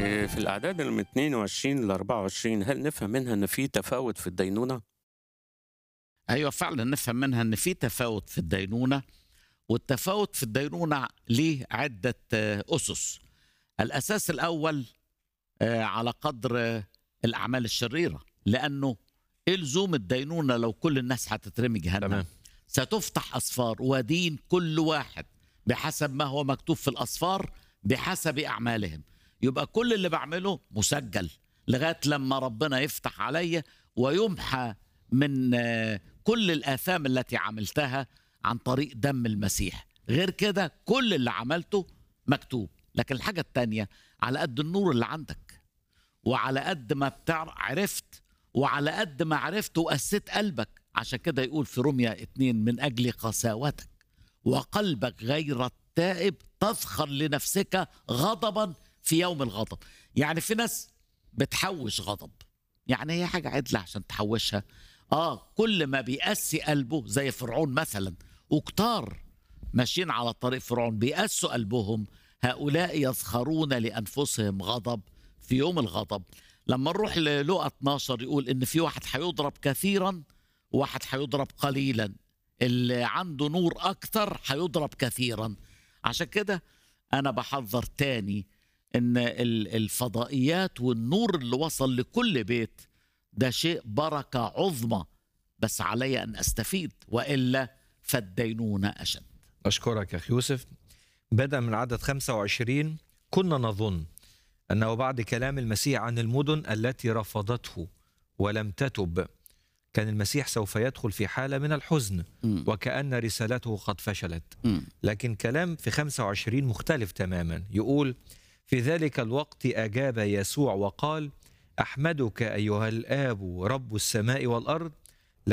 إيه، في الأعداد من 22 ل 24 هل نفهم منها إن في تفاوت في الدينونة؟ ايوه فعلا نفهم منها ان في تفاوت في الدينونه والتفاوت في الدينونه ليه عده آه، اسس الاساس الاول آه، على قدر آه، الاعمال الشريره لانه ايه لزوم الدينونه لو كل الناس هتترمي جهنم تمام. ستفتح اسفار ودين كل واحد بحسب ما هو مكتوب في الاسفار بحسب اعمالهم يبقى كل اللي بعمله مسجل لغايه لما ربنا يفتح عليا ويمحى من آه، كل الآثام التي عملتها عن طريق دم المسيح غير كده كل اللي عملته مكتوب لكن الحاجة التانية على قد النور اللي عندك وعلى قد ما بتعرف عرفت وعلى قد ما عرفت وقسيت قلبك عشان كده يقول في روميا اتنين من أجل قساوتك وقلبك غير التائب تذخر لنفسك غضبا في يوم الغضب يعني في ناس بتحوش غضب يعني هي حاجة عدلة عشان تحوشها اه كل ما بيقسي قلبه زي فرعون مثلا وكتار ماشيين على طريق فرعون بيقسوا قلبهم هؤلاء يزخرون لانفسهم غضب في يوم الغضب لما نروح للقى 12 يقول ان في واحد هيضرب كثيرا وواحد هيضرب قليلا اللي عنده نور اكتر هيضرب كثيرا عشان كده انا بحذر تاني ان ال- الفضائيات والنور اللي وصل لكل بيت ده شيء بركة عظمى بس علي أن أستفيد وإلا فالدينونة أشد أشكرك يا أخي يوسف بدأ من عدد 25 كنا نظن أنه بعد كلام المسيح عن المدن التي رفضته ولم تتب كان المسيح سوف يدخل في حالة من الحزن مم. وكأن رسالته قد فشلت مم. لكن كلام في 25 مختلف تماما يقول في ذلك الوقت أجاب يسوع وقال أحمدك أيها الآب رب السماء والأرض